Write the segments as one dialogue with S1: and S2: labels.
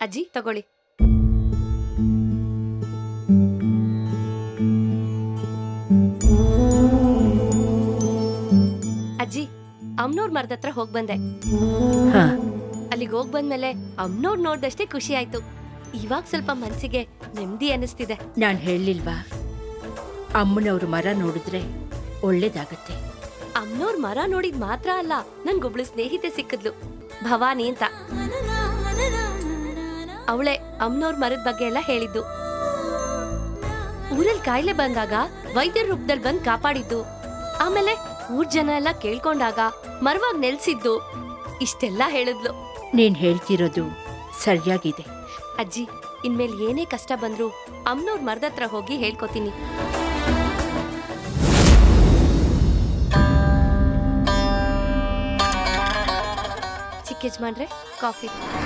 S1: ಅಜ್ಜಿ ತಗೊಳ್ಳಿ ಅಜ್ಜಿ ಅಮ್ನೋರ್ ಮರದ ಹತ್ರ ಹೋಗ್ ಬಂದೆ
S2: ಹಾ
S1: ಅಲ್ಲಿಗೆ ಹೋಗ್ ಬಂದ್ಮೇಲೆ ಅಮ್ನೋರ್ ನೋಡ್ದಷ್ಟೇ ಖುಷಿ ಆಯ್ತು ಇವಾಗ ಸ್ವಲ್ಪ ಮನ್ಸಿಗೆ ನೆಮ್ಮದಿ ಅನಿಸ್ತಿದೆ
S2: ನಾನ್ ಹೇಳಿಲ್ವಾ ಅಮ್ಮನವ್ರ ಮರ ನೋಡಿದ್ರೆ ಒಳ್ಳೇದಾಗತ್ತೆ
S1: ಅಮ್ನೋರ್ ಮರ ನೋಡಿದ್ ಮಾತ್ರ ಅಲ್ಲ ನನ್ಗೊಬ್ಳು ಸ್ನೇಹಿತೆ ಸಿಕ್ಕಿದ್ಲು ಭವಾನಿ ಅಂತ ಅವಳೆ ಅಮ್ನೋರ್ ಮರದ ಬಗ್ಗೆ ಎಲ್ಲ ಹೇಳಿದ್ದು ಊರಲ್ಲಿ ಕಾಯಿಲೆ ಬಂದಾಗ ವೈದ್ಯರ ರೂಪದಲ್ಲಿ ಬಂದ್ ಕಾಪಾಡಿದ್ದು ಆಮೇಲೆ ಊರ್ ಜನ ಎಲ್ಲ ಕೇಳ್ಕೊಂಡಾಗ ಮರವಾಗ್ ನೆಲ್ಸಿದ್ದು ಇಷ್ಟೆಲ್ಲ ಹೇಳಿದ್ಲು
S2: ನೀನ್ ಹೇಳ್ತಿರೋದು ಸರಿಯಾಗಿದೆ
S1: ಅಜ್ಜಿ ಇನ್ಮೇಲೆ ಏನೇ ಕಷ್ಟ ಬಂದ್ರು ಅಮ್ನೋರ್ ಮರದ ಹತ್ರ ಹೋಗಿ ಹೇಳ್ಕೊತೀನಿ ಚಿಕ್ಕ ಯಜಮಾನ್ರೆ ಕಾಫಿ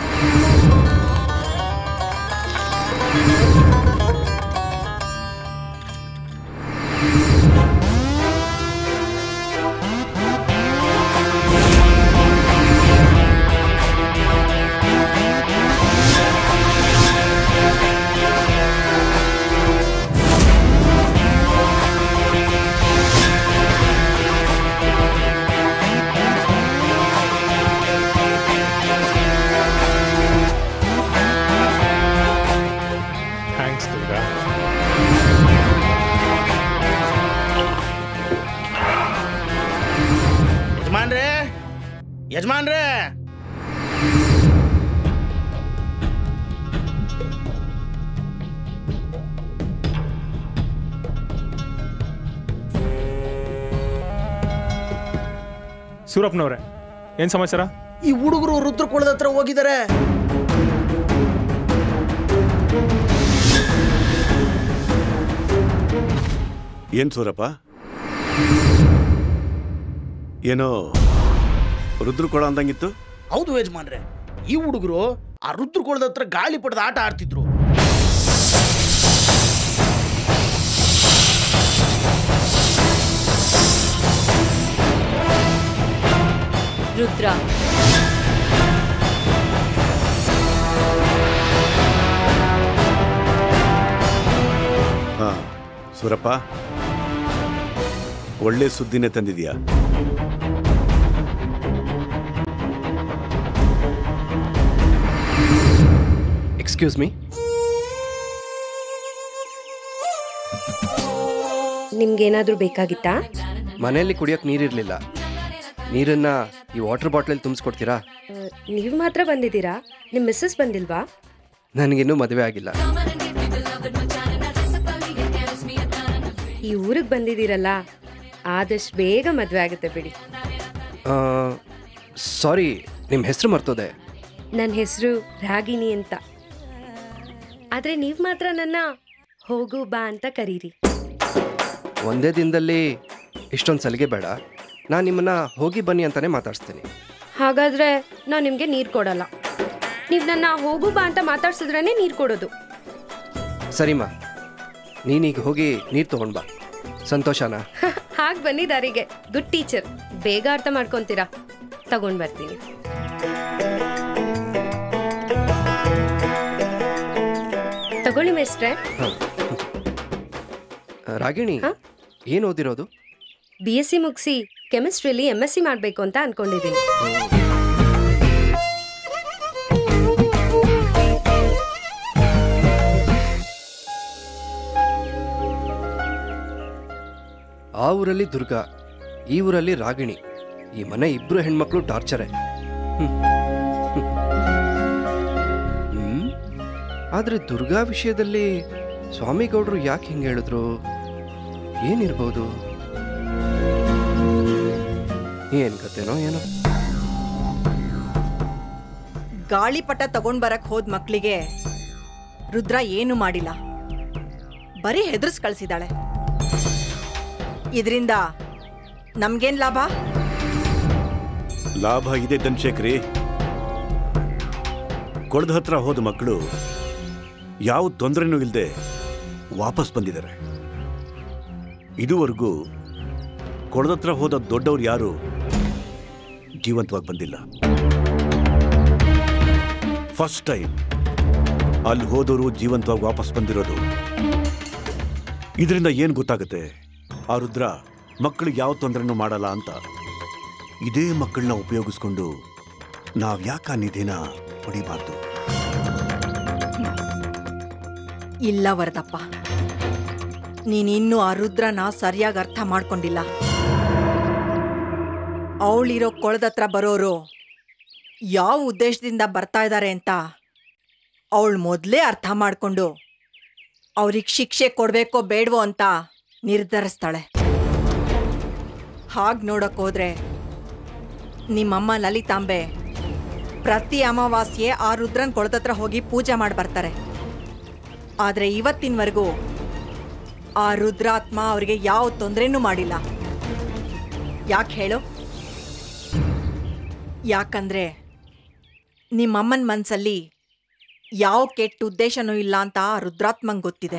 S3: ಥ್ಯಾಂಕ್ಸ್ ದುರ್ಗಾ
S4: ಯಜಮಾನ್ರೇ ಯಜಮಾನ್ರೇ
S3: ಸೂರಪ್ಪನವ್ರೆ ಏನ್ ಸಮಾಚಾರ
S4: ಈ ಹುಡುಗರು ರುದ್ರಕುಳದ ಹತ್ರ ಹೋಗಿದ್ದಾರೆ
S5: ಏನ್ ಸೂರಪ್ಪ ಏನೋ ರುದ್ರಕೊಳ ಅಂದಂಗಿತ್ತು
S4: ಹೌದು ಯಜಮಾನ್ರೆ ಈ ಹುಡುಗರು ಆ ರುದ್ರಕುಳದ ಹತ್ರ ಗಾಳಿ ಪಡೆದ ಆಟ ಆಡ್ತಿದ್ರು
S1: ರುದ್ರ
S5: ಹಾ ಸೂರಪ್ಪ ಒಳ್ಳೆ ಸುದ್ದಿನೇ ತಂದಿದ್ಯಾ
S6: ಎಕ್ಸ್ಕ್ಯೂಸ್ ಮೀ
S1: ನಿಮ್ಗೇನಾದ್ರೂ ಬೇಕಾಗಿತ್ತಾ
S6: ಮನೆಯಲ್ಲಿ ಕುಡಿಯೋಕೆ ನೀರಿರಲಿಲ್ಲ ನೀರನ್ನ ಈ ವಾಟರ್ ಬಾಟ್ಲಲ್ಲಿ ತುಂಬಿಸ್ಕೊಡ್ತೀರಾ
S1: ನೀವು ಮಾತ್ರ ಬಂದಿದ್ದೀರಾ ನಿಮ್ ಮಿಸ್ಸಸ್ ಬಂದಿಲ್ವಾ
S6: ನನಗಿನ್ನೂ ಮದುವೆ ಆಗಿಲ್ಲ
S1: ಈ ಊರಿಗೆ ಬಂದಿದ್ದೀರಲ್ಲ ಆದಷ್ಟು ಬೇಗ ಮದ್ವೆ ಆಗುತ್ತೆ ಬಿಡಿ
S6: ಸಾರಿ ನಿಮ್ಮ ಹೆಸರು ಮರ್ತೋದೆ
S1: ನನ್ನ ಹೆಸರು ರಾಗಿಣಿ ಅಂತ ಆದ್ರೆ ನೀವು ಮಾತ್ರ ನನ್ನ ಹೋಗು ಬಾ ಅಂತ ಕರೀರಿ
S6: ಒಂದೇ ದಿನದಲ್ಲಿ ಇಷ್ಟೊಂದು ಸಲಿಗೆ ಬೇಡ ನಾನು ನಿಮ್ಮನ್ನ ಹೋಗಿ ಬನ್ನಿ ಅಂತಾನೆ ಮಾತಾಡ್ಸ್ತೀನಿ
S1: ಹಾಗಾದ್ರೆ ನಾನು ನಿಮ್ಗೆ ನೀರು ಕೊಡಲ್ಲ ನೀವು ನನ್ನ ಹೋಗು ಬಾ ಅಂತ ಮಾತಾಡ್ಸಿದ್ರೇನೆ ನೀರು ಕೊಡೋದು
S6: ಸರಿಮಾ ನೀನೀಗ ಹೋಗಿ ನೀರು ತಗೊಂಡ್ ಬಾ ಸಂತೋಷನಾ
S1: ಹಾಗೆ ಬನ್ನಿ ದಾರಿಗೆ ಗುಡ್ ಟೀಚರ್ ಬೇಗ ಅರ್ಥ ಮಾಡ್ಕೊಂತೀರಾ ತಗೊಂಡ್ ಬರ್ತೀನಿ ತಗೊಳ್ಳಿ ಮೇಸ್ಟ್ರೆ
S6: ಹಾಂ ರಾಗಿಣಿ
S1: ಹಾ?
S6: ಏನು ಓದಿರೋದು
S1: ಬಿ ಎಸ್ ಸಿ ಮುಗಿಸಿ ಕೆಮಿಸ್ಟ್ರಿಯಲ್ಲಿ ಎಮ್ ಎಸ್ ಸಿ ಮಾಡಬೇಕು ಅಂತ ಅನ್ಕೊಂಡಿದ್ದೀನಿ
S6: ಆ ಊರಲ್ಲಿ ದುರ್ಗಾ ಈ ಊರಲ್ಲಿ ರಾಗಿಣಿ ಈ ಮನೆ ಇಬ್ರು ಹೆಣ್ಮಕ್ಳು ಟಾರ್ಚರೇ ಹ್ಮ್. ಹ್ಮ್. ಹ್ಮ್ ಆದ್ರೆ ದುರ್ಗಾ ವಿಷಯದಲ್ಲಿ ಸ್ವಾಮಿಗೌಡರು ಯಾಕೆ ಹಿಂಗೆ ಹೇಳಿದ್ರು ಏನಿರ್ಬೋದು ಏನ್ ಕತೆನೋ ಏನೋ
S7: ಗಾಳಿಪಟ ತಗೊಂಡ್ ಬರಕ್ ಹೋದ್ ಮಕ್ಳಿಗೆ ರುದ್ರ ಏನು ಮಾಡಿಲ್ಲ ಬರೀ ಹೆದರ್ಸ್ ಕಳ್ಸಿದಾಳೆ ಇದರಿಂದ ನಮ್ಗೇನ್ ಲಾಭ
S5: ಲಾಭ ಇದೆ ಧನಶೇಖರಿ ಕೊಳದ ಹತ್ರ ಹೋದ ಮಕ್ಕಳು ಯಾವ ತೊಂದರೆನೂ ಇಲ್ಲದೆ ವಾಪಸ್ ಬಂದಿದ್ದಾರೆ ಇದುವರೆಗೂ ಕೊಳದ ಹತ್ರ ಹೋದ ದೊಡ್ಡವ್ರು ಯಾರು ಜೀವಂತವಾಗಿ ಬಂದಿಲ್ಲ ಫಸ್ಟ್ ಟೈಮ್ ಅಲ್ಲಿ ಹೋದವರು ಜೀವಂತವಾಗಿ ವಾಪಸ್ ಬಂದಿರೋದು ಇದರಿಂದ ಏನು ಗೊತ್ತಾಗುತ್ತೆ ಆ ರುದ್ರ ಮಕ್ಕಳಿಗೆ ಯಾವ ತೊಂದರೆನೂ ಮಾಡಲ್ಲ ಅಂತ ಇದೇ ಮಕ್ಕಳನ್ನ ಉಪಯೋಗಿಸ್ಕೊಂಡು ನಾವು ಯಾಕೆ ಆ ನಿಧಿನ ಪಡಿಬಾರ್ದು
S7: ಇಲ್ಲ ವರದಪ್ಪ ನೀನಿನ್ನೂ ಆ ರುದ್ರನ ಸರಿಯಾಗಿ ಅರ್ಥ ಮಾಡ್ಕೊಂಡಿಲ್ಲ ಅವಳಿರೋ ಕೊಳದತ್ರ ಬರೋರು ಯಾವ ಉದ್ದೇಶದಿಂದ ಬರ್ತಾ ಇದ್ದಾರೆ ಅಂತ ಅವಳು ಮೊದಲೇ ಅರ್ಥ ಮಾಡಿಕೊಂಡು ಅವ್ರಿಗೆ ಶಿಕ್ಷೆ ಕೊಡಬೇಕೋ ಬೇಡವೋ ಅಂತ ನಿರ್ಧರಿಸ್ತಾಳೆ ಹಾಗೆ ನೋಡಕ್ ಹೋದ್ರೆ ನಿಮ್ಮಮ್ಮ ಲಲಿತಾಂಬೆ ಪ್ರತಿ ಅಮಾವಾಸ್ಯೆ ಆ ರುದ್ರನ್ ಕೊಳದತ್ರ ಹೋಗಿ ಪೂಜೆ ಮಾಡಿ ಬರ್ತಾರೆ ಆದರೆ ಇವತ್ತಿನವರೆಗೂ ಆ ರುದ್ರಾತ್ಮ ಅವರಿಗೆ ಯಾವ ತೊಂದರೆನೂ ಮಾಡಿಲ್ಲ ಯಾಕೆ ಹೇಳು ಯಾಕಂದ್ರೆ ನಿಮ್ಮಮ್ಮನ ಮನಸ್ಸಲ್ಲಿ ಯಾವ ಕೆಟ್ಟ ಉದ್ದೇಶನೂ ಇಲ್ಲ ಅಂತ ಆ ರುದ್ರಾತ್ಮಂಗೆ ಗೊತ್ತಿದೆ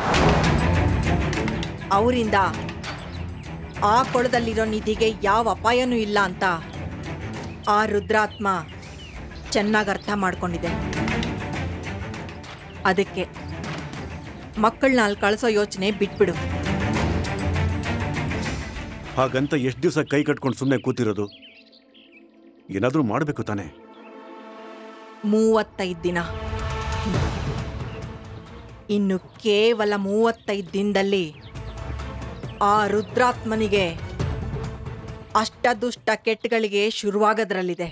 S7: ಅವರಿಂದ ಆ ಕೊಳದಲ್ಲಿರೋ ನಿಧಿಗೆ ಯಾವ ಅಪಾಯನೂ ಇಲ್ಲ ಅಂತ ಆ ರುದ್ರಾತ್ಮ ಚೆನ್ನಾಗಿ ಅರ್ಥ ಮಾಡ್ಕೊಂಡಿದೆ ಅದಕ್ಕೆ ಮಕ್ಕಳನ್ನ ಅಲ್ಲಿ ಕಳಿಸೋ ಯೋಚನೆ ಬಿಟ್ಬಿಡು
S5: ಹಾಗಂತ ಎಷ್ಟು ದಿವಸ ಕೈ ಕಟ್ಕೊಂಡು ಸುಮ್ಮನೆ ಕೂತಿರೋದು ಏನಾದರೂ ಮಾಡಬೇಕು ತಾನೇ
S7: ಮೂವತ್ತೈದು ದಿನ ಇನ್ನು ಕೇವಲ ಮೂವತ್ತೈದು ದಿನದಲ್ಲಿ ಆ ರುದ್ರಾತ್ಮನಿಗೆ ಅಷ್ಟದುಷ್ಟ ಕೆಟ್ಟಗಳಿಗೆ ಶುರುವಾಗೋದ್ರಲ್ಲಿದೆ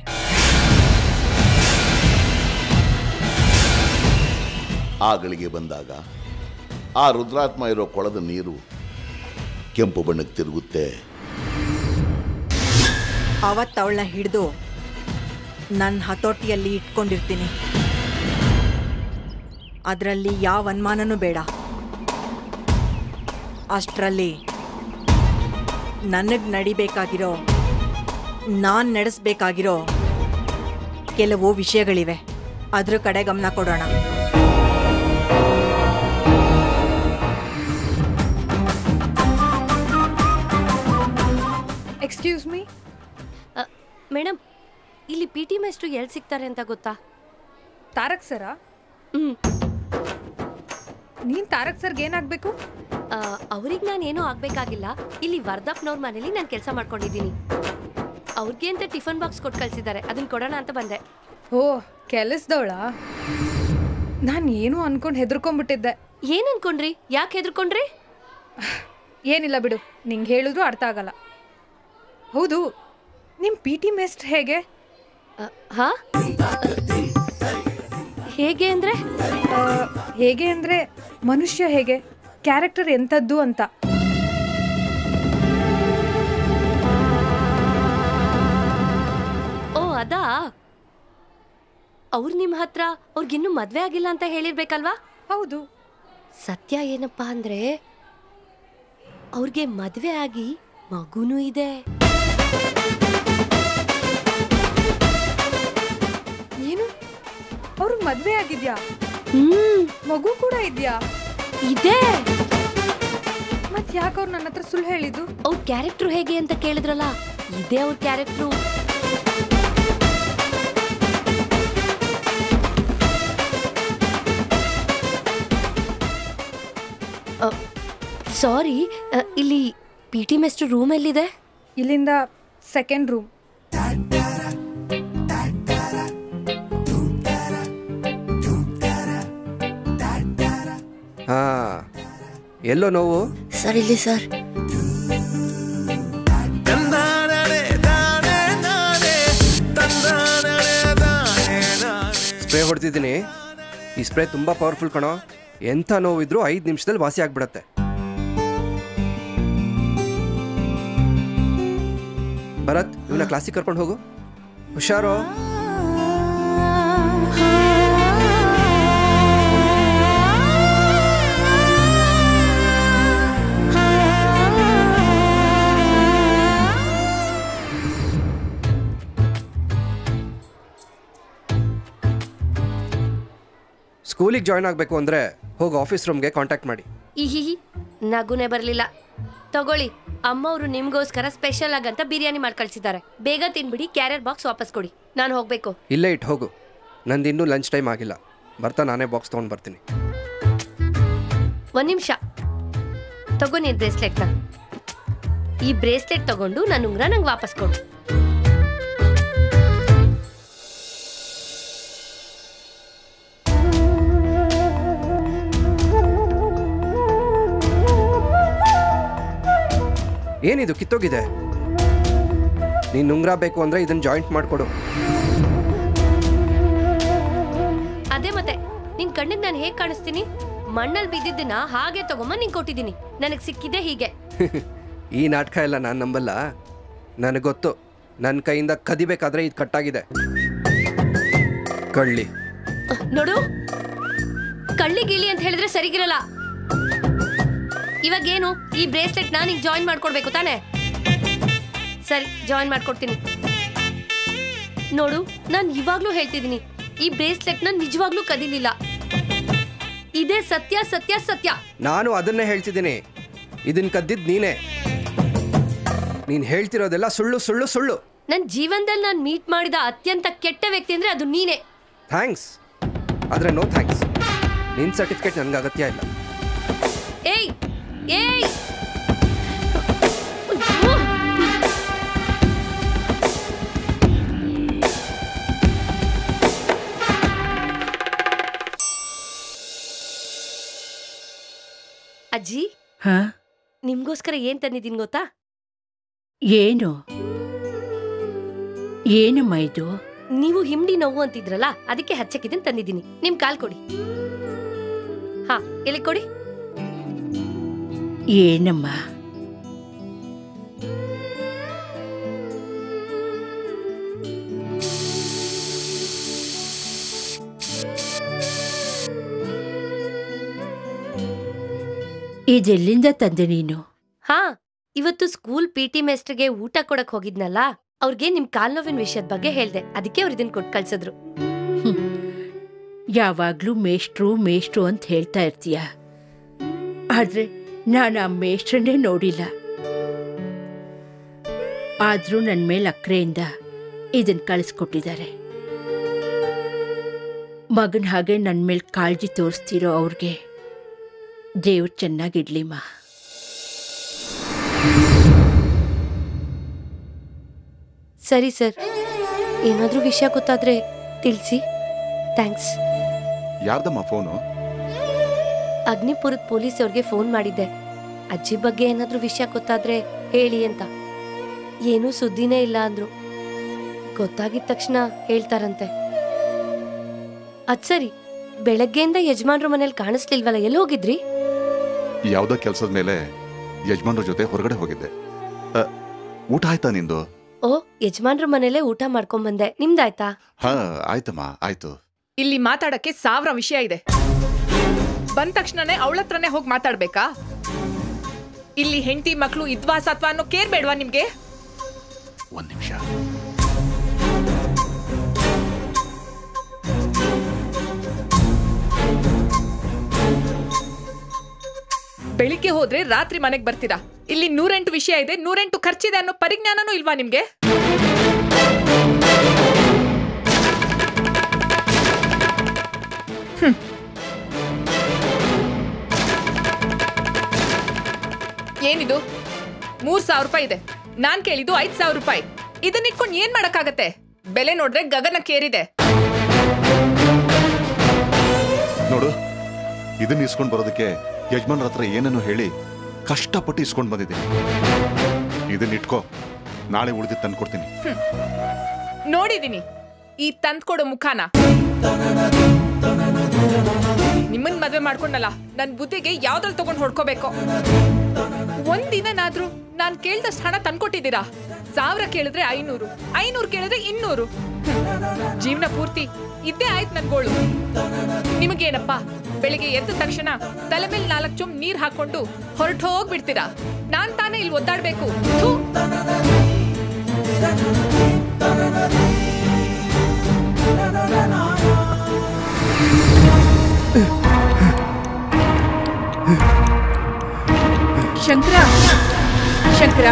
S8: ಆ ಗಳಿಗೆ ಬಂದಾಗ ಆ ರುದ್ರಾತ್ಮ ಇರೋ ಕೊಳದ ನೀರು ಕೆಂಪು ಬಣ್ಣಕ್ಕೆ ತಿರುಗುತ್ತೆ
S7: ಅವತ್ತವಳನ್ನ ಹಿಡಿದು ನನ್ನ ಹತೋಟಿಯಲ್ಲಿ ಇಟ್ಕೊಂಡಿರ್ತೀನಿ ಅದರಲ್ಲಿ ಯಾವ ಅನುಮಾನನೂ ಬೇಡ ಅಷ್ಟರಲ್ಲಿ ನನಗೆ ನಡಿಬೇಕಾಗಿರೋ ನಾನು ನಡೆಸ್ಬೇಕಾಗಿರೋ ಕೆಲವು ವಿಷಯಗಳಿವೆ ಅದ್ರ ಕಡೆ ಗಮನ ಕೊಡೋಣ
S9: ಎಕ್ಸ್ಕ್ಯೂಸ್ ಮೀ
S1: ಮೇಡಮ್ ಇಲ್ಲಿ ಪಿ ಟಿ ಮೇಸ್ಟ್ರು ಎಲ್ಲಿ ಸಿಗ್ತಾರೆ ಅಂತ ಗೊತ್ತಾ
S9: ತಾರಕ್ ಸರ
S1: ಹ್ಮ್
S9: ನೀನ್ ತಾರಕ್ ಸರ್ಗೆ ಏನಾಗ್ಬೇಕು
S1: ಅವ್ರಿಗೆ ನಾನು ಏನೂ ಆಗ್ಬೇಕಾಗಿಲ್ಲ ಇಲ್ಲಿ ವರ್ಧಪ್ನವ್ರ ಮನೇಲಿ ನಾನು ಕೆಲಸ ಮಾಡ್ಕೊಂಡಿದ್ದೀನಿ ಅವ್ರಿಗೆ ಅಂತ ಟಿಫನ್ ಬಾಕ್ಸ್ ಕೊಟ್ಟು ಕಳ್ಸಿದ್ದಾರೆ ಅದನ್ನ ಕೊಡೋಣ ಅಂತ ಬಂದೆ
S9: ಓ ಕೆಲಸದವಳ ನಾನು ಏನೋ ಅನ್ಕೊಂಡು ಹೆದರ್ಕೊಂಡ್ಬಿಟ್ಟಿದ್ದೆ
S1: ಏನ್ ಅನ್ಕೊಂಡ್ರಿ ಯಾಕೆ ಹೆದರ್ಕೊಂಡ್ರಿ
S9: ಏನಿಲ್ಲ ಬಿಡು ನಿಂಗೆ ಹೇಳಿದ್ರು ಅರ್ಥ ಆಗಲ್ಲ ಹೌದು ನಿಮ್ಮ ಪಿ ಟಿ ಮೇಸ್ಟ್ ಹೇಗೆ
S1: ಆ, ಹಾ ಹೇಗೆ ಅಂದ್ರೆ
S9: ಆ, ಹೇಗೆ ಅಂದರೆ ಮನುಷ್ಯ ಹೇಗೆ ಕ್ಯಾರೆಕ್ಟರ್ ಎಂಥದ್ದು ಅಂತ
S1: ಓ ಅದಾ ಅವ್ರು ನಿಮ್ಮ ಹತ್ರ ಅವ್ರಿಗಿನ್ನೂ ಮದ್ವೆ ಆಗಿಲ್ಲ ಅಂತ ಹೇಳಿರ್ಬೇಕಲ್ವಾ
S9: ಹೌದು
S1: ಸತ್ಯ ಏನಪ್ಪಾ ಅಂದ್ರೆ ಅವ್ರಿಗೆ ಮದ್ವೆ ಆಗಿ ಮಗುನೂ ಇದೆ
S9: ಏನು ಅವ್ರಿಗೆ ಮದುವೆ ಆಗಿದ್ಯಾ
S1: ಹ್ಮ್
S9: ಮಗು ಕೂಡ ಇದೆಯಾ
S1: ಇದೆ
S9: ಮತ್ತೆ ಯಾಕೆ ಅವ್ರು ನನ್ನ ಹತ್ರ ಸುಳ್ಳು ಹೇಳಿದ್ದು
S1: ಅವ್ರ ಕ್ಯಾರೆಕ್ಟರ್ ಹೇಗೆ ಅಂತ ಕೇಳಿದ್ರಲ್ಲ ಇದೇ ಅವ್ರ ಕ್ಯಾರೆಕ್ಟ್ರು ಸಾರಿ ಇಲ್ಲಿ ಪಿ ಟಿ ಮೆಸ್ಟರ್ ರೂಮ್ ಎಲ್ಲಿದೆ
S9: ಇಲ್ಲಿಂದ ಸೆಕೆಂಡ್ ರೂಮ್
S6: ಹಾ ಎಲ್ಲೋ ನೋವು
S1: ಸರ್ ಇಲ್ಲಿ ಸರ್
S6: ಸ್ಪ್ರೇ ಹೊಡ್ತಿದ್ದೀನಿ ಈ ಸ್ಪ್ರೇ ತುಂಬ ಪವರ್ಫುಲ್ ಕಣೋ ಎಂಥ ನೋವಿದ್ರೂ ಐದು ನಿಮಿಷದಲ್ಲಿ ವಾಸಿ ಆಗ್ಬಿಡತ್ತೆ ಭರತ್ ಇವನ್ನ ಕ್ಲಾಸಿಗೆ ಕರ್ಕೊಂಡು ಹೋಗು ಹುಷಾರೋ ಸ್ಕೂಲಿಗೆ ಜಾಯ್ನ್ ಆಗಬೇಕು ಅಂದರೆ ಹೋಗಿ ಆಫೀಸ್ ರೂಮ್ಗೆ ಕಾಂಟ್ಯಾಕ್ಟ್ ಮಾಡಿ
S1: ಇಹಿಹಿ ನಗುನೇ ಬರಲಿಲ್ಲ ತಗೊಳ್ಳಿ ಅಮ್ಮವರು ನಿಮ್ಗೋಸ್ಕರ ಸ್ಪೆಷಲ್ ಆಗಂತ ಬಿರಿಯಾನಿ ಮಾಡಿ ಕಳ್ಸಿದ್ದಾರೆ ಬೇಗ ತಿನ್ಬಿಡಿ ಕ್ಯಾರಿಯರ್ ಬಾಕ್ಸ್ ವಾಪಸ್ ಕೊಡಿ ನಾನು ಹೋಗ್ಬೇಕು
S6: ಇಲ್ಲೇ ಇಟ್ಟು ಹೋಗು ನಂದಿನ್ನೂ ಲಂಚ್ ಟೈಮ್ ಆಗಿಲ್ಲ ಬರ್ತಾ ನಾನೇ ಬಾಕ್ಸ್ ತೊಗೊಂಡು ಬರ್ತೀನಿ
S1: ಒಂದ್ ನಿಮಿಷ ತಗೋ ನೀನ್ ಬ್ರೇಸ್ಲೆಟ್ನ ಈ ಬ್ರೇಸ್ಲೆಟ್ ತಗೊಂಡು ನನ್ನ ಉಂಗ್ರ ನಂಗೆ ವಾಪಸ್ ಕೊಡು
S6: ಏನಿದು ಕಿತ್ತೋಗಿದೆ ನೀನು ಉಂಗ್ರ ಬೇಕು ಅಂದರೆ ಇದನ್ನು ಜಾಯಿಂಟ್ ಮಾಡಿಕೊಡು
S1: ಅದೇ ಮತ್ತೆ ನಿನ್ ಕಣ್ಣಿಗೆ ನಾನು ಹೇಗ್ ಕಾಣಿಸ್ತೀನಿ ಮಣ್ಣಲ್ಲಿ ಬಿದ್ದಿದ್ದನ್ನ ಹಾಗೆ ತಗೊಂಬ ನಿಂಗೆ ಕೊಟ್ಟಿದ್ದೀನಿ ನನಗೆ ಸಿಕ್ಕಿದೆ ಹೀಗೆ
S6: ಈ ನಾಟಕ ಎಲ್ಲ ನಾನು ನಂಬಲ್ಲ ನನಗೆ ಗೊತ್ತು ನನ್ನ ಕೈಯಿಂದ ಕದಿಬೇಕಾದ್ರೆ ಇದು ಕಟ್ಟಾಗಿದೆ ಕಳ್ಳಿ
S1: ನೋಡು ಕಳ್ಳಿ ಗಿಳಿ ಅಂತ ಹೇಳಿದ್ರೆ ಸರಿಗಿರಲ್ಲ ಇವಾಗ ಏನು ಈ ಬ್ರೇಸ್ಲೆಟ್ ನಾನು ಈಗ ಜಾಯಿನ್ ಮಾಡ್ಕೊಡ್ಬೇಕು ತಾನೆ ಸರಿ ಜಾಯಿನ್ ಮಾಡ್ಕೊಡ್ತೀನಿ ನೋಡು ನಾನು ಇವಾಗ್ಲೂ ಹೇಳ್ತಿದ್ದೀನಿ ಈ ಬ್ರೇಸ್ಲೆಟ್ ನ ನಿಜವಾಗ್ಲೂ ಕದಿಲಿಲ್ಲ ಇದೇ ಸತ್ಯ ಸತ್ಯ ಸತ್ಯ
S6: ನಾನು ಅದನ್ನೇ ಹೇಳ್ತಿದ್ದೀನಿ ಇದನ್ನ ಕದ್ದಿದ್ದು ನೀನೇ ನೀನು ಹೇಳ್ತಿರೋದೆಲ್ಲ ಸುಳ್ಳು ಸುಳ್ಳು ಸುಳ್ಳು
S1: ನನ್ನ ಜೀವನದಲ್ಲಿ ನಾನು ಮೀಟ್ ಮಾಡಿದ ಅತ್ಯಂತ ಕೆಟ್ಟ ವ್ಯಕ್ತಿ ಅಂದ್ರೆ ಅದು ನೀನೇ
S6: ಥ್ಯಾಂಕ್ಸ್ ಆದರೆ ನೋ ಥ್ಯಾಂಕ್ಸ್ ನಿನ್ನ ಸರ್ಟಿಫಿಕೇಟ್ ನನಗೆ ಅಗತ್ಯ ಇಲ್ಲ
S1: ಏಯ್ ಏಯ್ ಅಜ್ಜಿ
S2: ಹಾ
S1: ನಿಮ್ಗೋಸ್ಕರ ಏನ್ ತಂದಿದ್ದೀನಿ ಗೊತ್ತಾ
S2: ಏನು ಏನಮ್ಮ ಇದು
S1: ನೀವು ಹಿಂಡಿ ನೋವು ಅಂತಿದ್ರಲ್ಲ ಅದಕ್ಕೆ ಹಚ್ಚಕ್ಕಿದ್ದೀನಿ ತಂದಿದ್ದೀನಿ ನಿಮ್ ಕಾಲ್ ಕೊಡಿ ಹಾ ಎಲ್ಲಿ ಕೊಡಿ
S2: ಏನಮ್ಮ ಇದೆಲ್ಲಿಂದ ತಂದೆ ನೀನು
S1: ಹಾ ಇವತ್ತು ಸ್ಕೂಲ್ ಪಿ ಟಿ ಮೇಸ್ಟ್ರಿಗೆ ಊಟ ಕೊಡಕ್ ಹೋಗಿದ್ನಲ್ಲ ಅವ್ರಿಗೆ ನಿಮ್ ಕಾಲ್ ನೋವಿನ ವಿಷಯದ ಬಗ್ಗೆ ಹೇಳ್ದೆ ಅದಕ್ಕೆ ಅವ್ರು ಇದನ್ನ ಕೊಟ್ಟು ಕಳ್ಸಿದ್ರು
S2: ಯಾವಾಗ್ಲೂ ಮೇಷ್ಟ್ರು ಮೇಷ್ಟ್ರು ಅಂತ ಹೇಳ್ತಾ ಇರ್ತೀಯ ಆದ್ರೆ ನಾನು ಆ ಮೇಷ್ಟ್ರನ್ನೇ ನೋಡಿಲ್ಲ ಆದ್ರೂ ನನ್ನ ಮೇಲೆ ಅಕ್ರೆಯಿಂದ ಇದನ್ ಕಳಿಸ್ಕೊಟ್ಟಿದ್ದಾರೆ ಮಗನ ಹಾಗೆ ನನ್ನ ಮೇಲೆ ಕಾಳಜಿ ತೋರಿಸ್ತಿರೋ ಅವ್ರಿಗೆ ದೇವ್ರು ಚೆನ್ನಾಗಿಡ್ಲಿಮ್ಮ
S1: ಸರಿ ಸರ್ ಏನಾದ್ರೂ ವಿಷಯ ಗೊತ್ತಾದ್ರೆ ತಿಳಿಸಿ ಥ್ಯಾಂಕ್ಸ್
S10: ಯಾರ್ದಮ್ಮ ಫೋನು
S1: ಅಗ್ನಿಪುರದ ಪೊಲೀಸ್ ಅವ್ರಿಗೆ ಫೋನ್ ಮಾಡಿದ್ದೆ ಅಜ್ಜಿ ಬಗ್ಗೆ ಏನಾದ್ರೂ ವಿಷಯ ಗೊತ್ತಾದ್ರೆ ಹೇಳಿ ಅಂತ ಏನೂ ಸುದ್ದಿನೇ ಇಲ್ಲ ಅಂದ್ರು ಗೊತ್ತಾಗಿದ ತಕ್ಷಣ ಹೇಳ್ತಾರಂತೆ ಅದ್ ಸರಿ ಬೆಳಗ್ಗೆಯಿಂದ ಯಜಮಾನ್ರ ಮನೇಲಿ ಕಾಣಿಸ್ಲಿಲ್ವಲ್ಲ ಎಲ್ಲಿ ಹೋಗಿದ್ರಿ
S10: ಯಾವುದೋ ಕೆಲಸದ ಮೇಲೆ ಯಜಮಾನ್ರ ಜೊತೆ ಹೊರಗಡೆ ಹೋಗಿದ್ದೆ ಅ, ಊಟ ಆಯ್ತಾ ನಿಂದು
S1: ಓ ಯಜಮಾನ್ರ ಮನೇಲೆ ಊಟ ಮಾಡ್ಕೊಂಡ್ ಬಂದೆ ನಿಮ್ದಾಯ್ತಾ
S10: ಹಾ ಆಯ್ತಮ್ಮ ಆಯ್ತು
S9: ಇಲ್ಲಿ ಮಾತಾಡಕ್ಕೆ ಸಾವಿರ ವಿಷಯ ಇದೆ ಬಂದ ತಕ್ಷಣನೇ ಅವಳ ಹತ್ರನೇ ಹೋಗಿ ಮಾತಾಡ್ಬೇಕಾ ಇಲ್ಲಿ ಹೆಂಡತಿ ಮಕ್ಕಳು ಇದ್ವಾ ಸತ್ವಾ ಅನ್ನೋ ಕೇರ್ ಬೇಡ್ವಾ ನಿಮ್ಗೆ
S10: ಒಂದ್ ನಿಮಿಷ
S9: ಬೆಳಿಗ್ಗೆ ಹೋದ್ರೆ ರಾತ್ರಿ ಮನೆಗ್ ಬರ್ತೀರಾ ಇಲ್ಲಿ ನೂರೆಂಟು ವಿಷಯ ಇದೆ ನೂರೆಂಟು ಖರ್ಚಿದೆ ಅನ್ನೋ ಪರಿಜ್ಞಾನನೂ ಇಲ್ವಾ ನಿಮ್ಗೆ ಹ್ಮ್. ಏನಿದು ಮೂರ್ ಸಾವಿರ ರೂಪಾಯಿ ಇದೆ ನಾನ್ ಕೇಳಿದ್ದು ಐದ್ ಸಾವಿರ ರೂಪಾಯಿ ಇದನ್ನ ಇಟ್ಕೊಂಡು ಏನ್ ಮಾಡಕ್ಕಾಗತ್ತೆ ಬೆಲೆ ನೋಡ್ರೆ ಗಗನಕ್ಕೇರಿದೆ
S10: ನೋಡು ಇದನ್ನ ಇಸ್ಕೊಂಡ್ ಬರೋದಕ್ಕೆ ಯಜಮಾನ್ರ ಹತ್ರ ಏನನ್ನು ಹೇಳಿ ಕಷ್ಟಪಟ್ಟು ಇಸ್ಕೊಂಡ್ ಬಂದಿದ್ದೀನಿ ಇದನ್ನ ಇಟ್ಕೋ ನಾಳೆ ಉಳಿದಿದ್ದು ತಂದ್ಕೊಡ್ತೀನಿ
S9: ನೋಡಿದೀನಿ ಈ ತಂದ್ಕೊಡೋ ಮುಖಾನ ನಿಮ್ಮನ್ ಮದ್ವೆ ಮಾಡ್ಕೊಂಡಲ್ಲ ನನ್ ಬುದ್ಧಿಗೆ ಯಾವ್ದ್ರಲ್ಲಿ ತಗೊಂಡ್ ಹೊಡ್ಕೋಬೇಕು ಒಂದಿನನಾದ್ರೂ ನಾನ್ ಕೇಳ್ದಷ್ಟು ಹಣ ತಂದ್ಕೊಟ್ಟಿದ್ದೀರಾ ಸಾವಿರ ಕೇಳಿದ್ರೆ ಐನೂರು ಐನೂರು ಕೇಳಿದ್ರೆ ಇನ್ನೂರು ಹ್ಮ್. ಜೀವನ ಪೂರ್ತಿ ಇದ್ದೇ ಆಯ್ತು ನನ್ ಗೋಳು ನಿಮಗೇನಪ್ಪ ಬೆಳಿಗ್ಗೆ ಎದ್ದ ತಕ್ಷಣ ತಲೆ ಮೇಲೆ ನಾಲ್ಕು ಚೊಂಬ್ ನೀರ್ ಹಾಕೊಂಡು ಹೊರಟು ಹೋಗ್ಬಿಡ್ತೀರಾ ನಾನ್ ತಾನೇ ಇಲ್ಲಿ ಒದ್ದಾಡ್ಬೇಕು ಥು.
S2: ಶಂಕರ ಶಂಕರ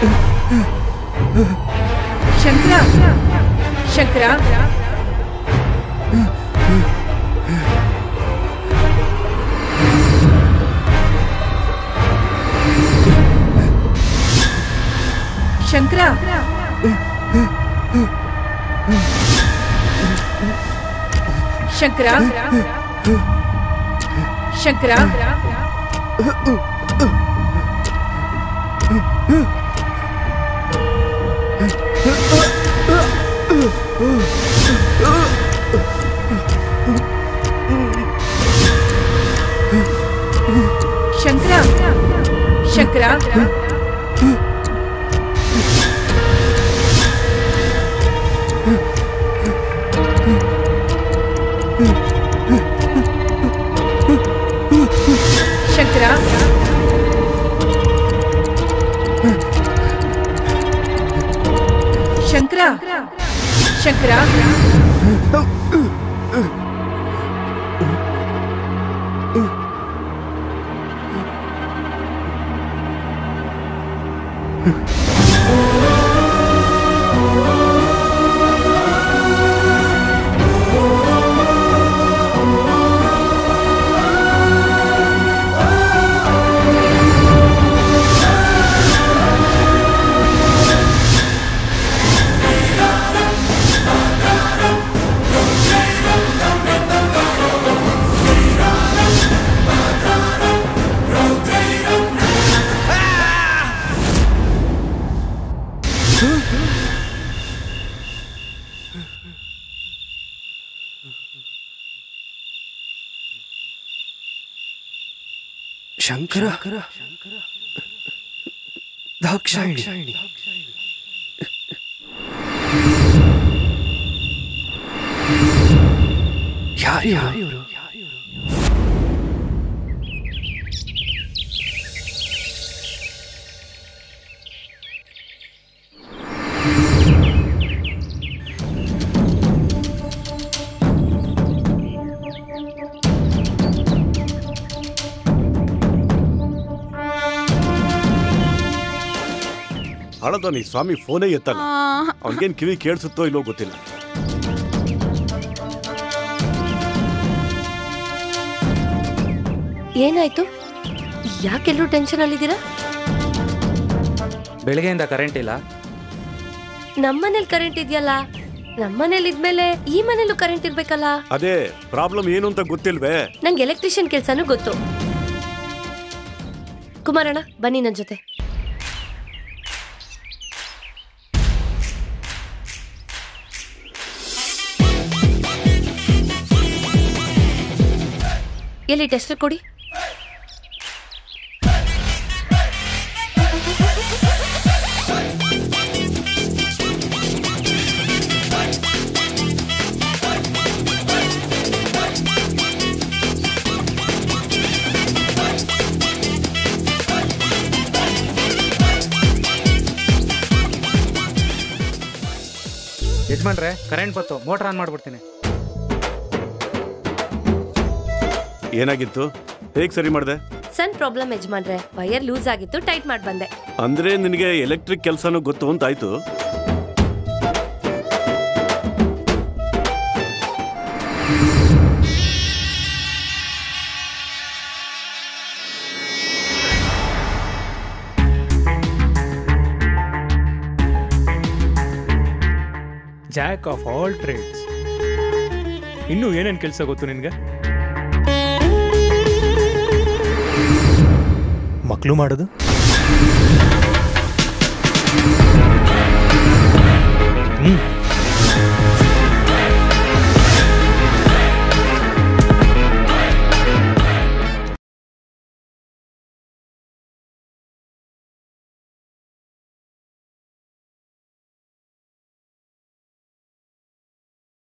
S2: ಶಂಕರ ಶಂಕರ ಶಂಕರ ಶಂಕರ ಶಂಕರ ಶಂಕರ ಶಂಕರ ಶಂಕರ ಶಂಕರ ಶಂಕರ
S6: ಶಂಕರ ದಾಕ್ಷಾಯಿಣಿ ಯಾರು
S5: ಹಳದನಿ ಸ್ವಾಮಿ ಫೋನೇ ಎತ್ತಲ್ಲ ಅವನಿಗೇನ್ ಕಿವಿ ಕೇಳಿಸುತ್ತೋ ಇಲ್ಲೋ ಗೊತ್ತಿಲ್ಲ
S1: ಏನಾಯ್ತು ಯಾಕೆಲ್ಲರೂ ಟೆನ್ಷನ್ ಅಲ್ಲಿದ್ದೀರಾ
S11: ಬೆಳಗ್ಗೆಯಿಂದ ಕರೆಂಟ್ ಇಲ್ಲ
S1: ನಮ್ಮನೇಲಿ ಕರೆಂಟ್ ಇದೆಯಲ್ಲ ನಮ್ಮನೇಲಿ ಇದ್ಮೇಲೆ ಈ ಮನೇಲೂ ಕರೆಂಟ್ ಇರ್ಬೇಕಲ್ಲ
S5: ಅದೇ ಪ್ರಾಬ್ಲಮ್ ಏನು ಅಂತ ಗೊತ್ತಿಲ್ವೇ
S1: ನಂಗೆ ಎಲೆಕ್ಟ್ರಿಷಿಯನ್ ಕೆಲ್ಸನೂ ಗೊತ್ತು ಕುಮಾರಣ್ಣ ಬನ್ನಿ ನನ್ನ ಜೊತೆ ಎಲ್ಲಿ ಟೆಸ್ಟರ್ ಕೊಡಿ
S11: ಯಜಮಾನ್ರೆ ಕರೆಂಟ್ ಬತ್ತು ಮೋಟರ್ ಆನ್ ಮಾಡ್ಬಿಡ್ತೀನಿ
S5: ಏನಾಗಿತ್ತು ಹೇಗ್ ಸರಿ ಮಾಡಿದೆ
S1: ಸಣ್ಣ ಪ್ರಾಬ್ಲಮ್ ಯಜಮಾನ್ರೆ ವೈರ್ ಲೂಸ್ ಆಗಿತ್ತು ಟೈಟ್ ಮಾಡಿ ಬಂದೆ
S5: ಅಂದ್ರೆ ನಿನಗೆ ಎಲೆಕ್ಟ್ರಿಕ್ ಕೆಲಸನೂ ಗೊತ್ತು ಅಂತ ಆಯ್ತು
S3: ಜಾಕ್ ಆಫ್ ಆಲ್ ಟ್ರೇಡ್ಸ್ ಇನ್ನೂ ಏನೇನು ಕೆಲಸ ಗೊತ್ತು ನಿನಗೆ ಮಕ್ಕಳು ಮಾಡೋದು ಹ್ಮ್